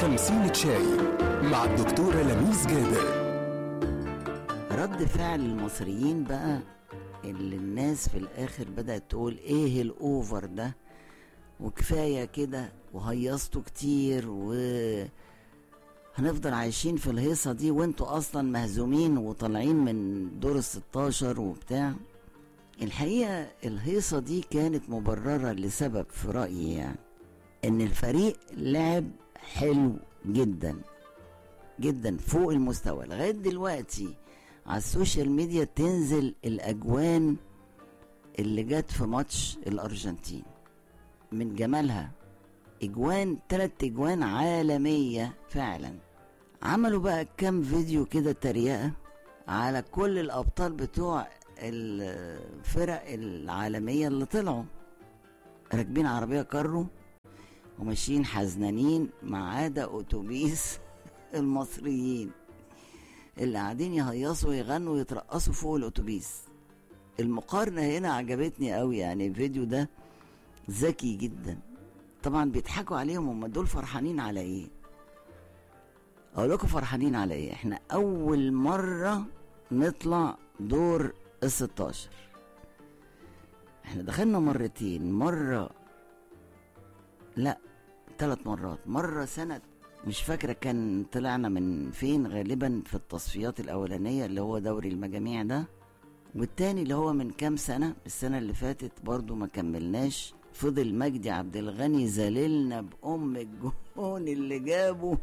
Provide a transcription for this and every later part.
خمسين شاي مع الدكتورة لميس جابر رد فعل المصريين بقى اللي الناس في الاخر بدأت تقول ايه الاوفر ده وكفاية كده وهيصتوا كتير و هنفضل عايشين في الهيصة دي وانتوا اصلا مهزومين وطالعين من دور الستاشر وبتاع الحقيقة الهيصة دي كانت مبررة لسبب في رأيي يعني ان الفريق لعب حلو جدا جدا فوق المستوى لغاية دلوقتي على السوشيال ميديا تنزل الاجوان اللي جت في ماتش الارجنتين من جمالها اجوان تلات اجوان عالمية فعلا عملوا بقى كام فيديو كده تريقة على كل الابطال بتوع الفرق العالمية اللي طلعوا راكبين عربية كارو وماشيين حزنانين ما عدا اتوبيس المصريين اللي قاعدين يهيصوا ويغنوا ويترقصوا فوق الاتوبيس المقارنة هنا عجبتني قوي يعني الفيديو ده ذكي جدا طبعا بيضحكوا عليهم هم دول فرحانين على ايه اقول لكم فرحانين على ايه احنا اول مرة نطلع دور ال 16 احنا دخلنا مرتين مرة لا ثلاث مرات مرة سنة مش فاكرة كان طلعنا من فين غالبا في التصفيات الأولانية اللي هو دوري المجاميع ده والتاني اللي هو من كام سنة السنة اللي فاتت برضو ما كملناش فضل مجدي عبد الغني زللنا بأم الجون اللي جابه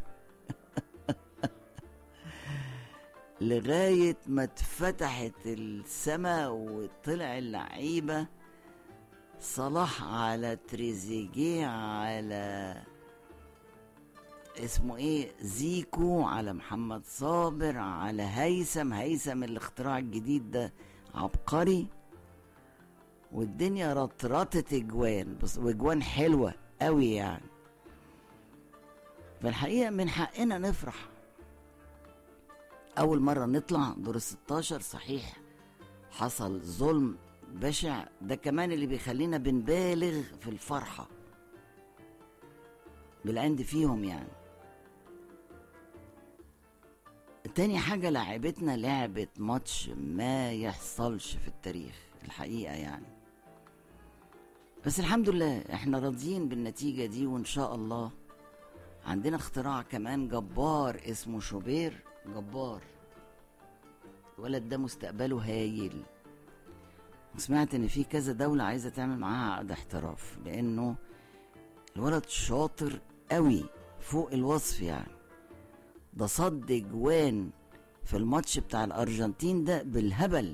لغاية ما اتفتحت السما وطلع اللعيبة صلاح على تريزيجيه على اسمه ايه زيكو على محمد صابر على هيثم هيثم الاختراع الجديد ده عبقري والدنيا رطرطت اجوان بس واجوان حلوه قوي يعني فالحقيقه من حقنا نفرح اول مره نطلع دور ال 16 صحيح حصل ظلم بشع ده كمان اللي بيخلينا بنبالغ في الفرحه بالعند فيهم يعني تاني حاجة لعبتنا لعبة ماتش ما يحصلش في التاريخ الحقيقة يعني بس الحمد لله احنا راضيين بالنتيجة دي وان شاء الله عندنا اختراع كمان جبار اسمه شوبير جبار الولد ده مستقبله هايل سمعت ان في كذا دولة عايزة تعمل معاها عقد احتراف لانه الولد شاطر قوي فوق الوصف يعني ده صد جوان في الماتش بتاع الارجنتين ده بالهبل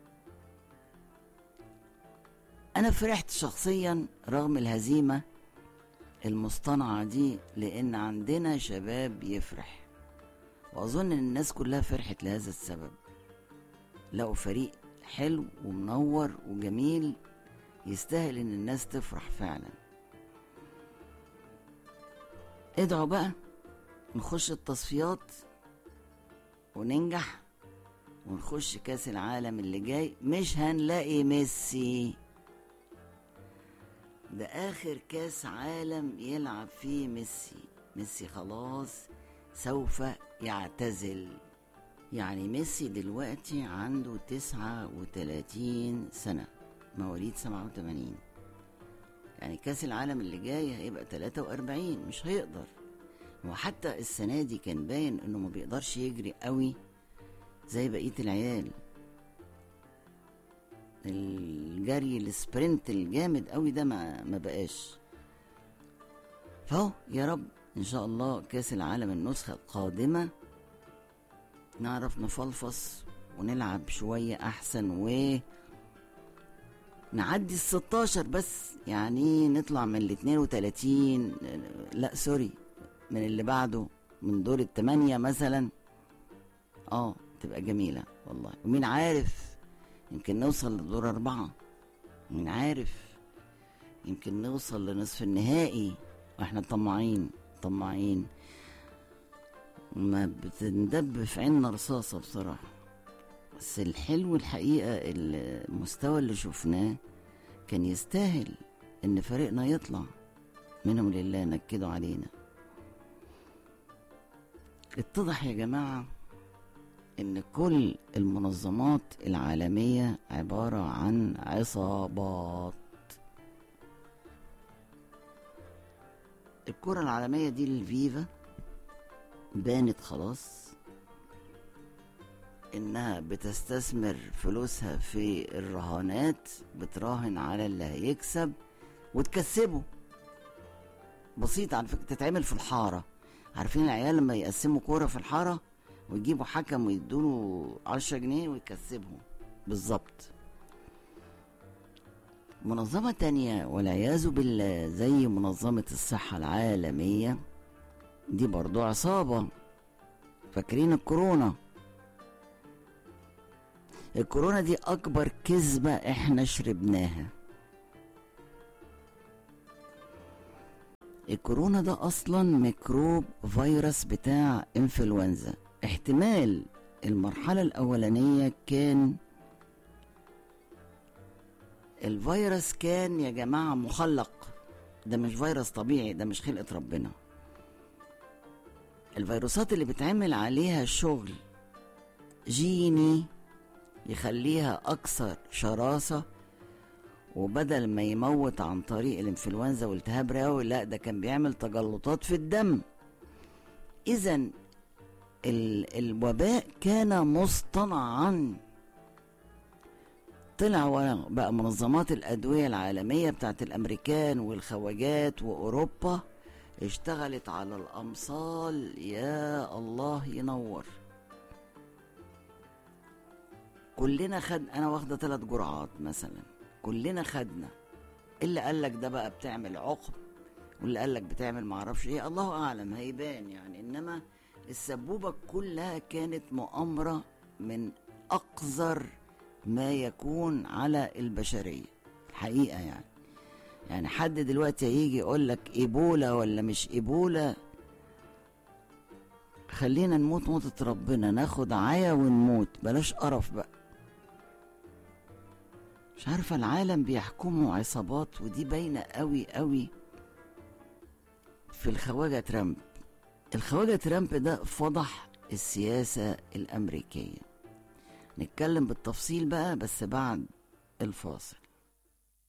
انا فرحت شخصيا رغم الهزيمه المصطنعه دي لان عندنا شباب يفرح واظن ان الناس كلها فرحت لهذا السبب لقوا فريق حلو ومنور وجميل يستاهل ان الناس تفرح فعلا ادعوا بقى نخش التصفيات وننجح ونخش كاس العالم اللي جاي مش هنلاقي ميسي ده اخر كاس عالم يلعب فيه ميسي ميسي خلاص سوف يعتزل يعني ميسي دلوقتي عنده تسعة وتلاتين سنة مواليد سبعة وتمانين يعني كاس العالم اللي جاي هيبقى تلاتة وأربعين مش هيقدر وحتى السنة دي كان باين انه ما بيقدرش يجري قوي زي بقية العيال الجري السبرنت الجامد قوي ده ما, ما بقاش فهو يا رب ان شاء الله كاس العالم النسخة القادمة نعرف نفلفص ونلعب شوية احسن و نعدي ال 16 بس يعني نطلع من ال 32 لا سوري من اللي بعده من دور التمانية مثلا اه تبقى جميلة والله ومين عارف يمكن نوصل لدور أربعة مين عارف يمكن نوصل لنصف النهائي واحنا طماعين طماعين ما بتندب في عيننا رصاصة بصراحة بس الحلو الحقيقة المستوى اللي شفناه كان يستاهل ان فريقنا يطلع منهم لله نكدوا علينا اتضح يا جماعة ان كل المنظمات العالمية عبارة عن عصابات الكرة العالمية دي الفيفا بانت خلاص انها بتستثمر فلوسها في الرهانات بتراهن على اللي هيكسب وتكسبه بسيط على فكرة تتعمل في الحارة عارفين العيال لما يقسموا كورة في الحارة ويجيبوا حكم ويدوله عشرة جنيه ويكسبهم بالظبط منظمة تانية والعياذ بالله زي منظمة الصحة العالمية دي برضو عصابة فاكرين الكورونا الكورونا دي أكبر كذبة احنا شربناها الكورونا ده أصلا ميكروب فيروس بتاع انفلونزا احتمال المرحلة الأولانية كان الفيروس كان يا جماعة مخلق ده مش فيروس طبيعي ده مش خلقة ربنا الفيروسات اللي بتعمل عليها شغل جيني يخليها أكثر شراسة وبدل ما يموت عن طريق الانفلونزا والتهاب رئوي لا ده كان بيعمل تجلطات في الدم إذا ال- الوباء كان مصطنعا طلع ورا بقى منظمات الأدوية العالمية بتاعت الأمريكان والخواجات وأوروبا اشتغلت على الأمصال يا الله ينور كلنا خد أنا واخدة ثلاث جرعات مثلا كلنا خدنا اللي قالك ده بقى بتعمل عقم واللي قالك بتعمل معرفش ايه الله أعلم هيبان يعني إنما السبوبة كلها كانت مؤامرة من أقذر ما يكون على البشرية الحقيقة يعني يعني حد دلوقتي هيجي يقول لك إيبولا ولا مش إيبولا خلينا نموت موتة ربنا ناخد عيا ونموت بلاش قرف بقى مش عارفة العالم بيحكموا عصابات ودي باينة قوي قوي في الخواجة ترامب الخواجة ترامب ده فضح السياسة الأمريكية نتكلم بالتفصيل بقى بس بعد الفاصل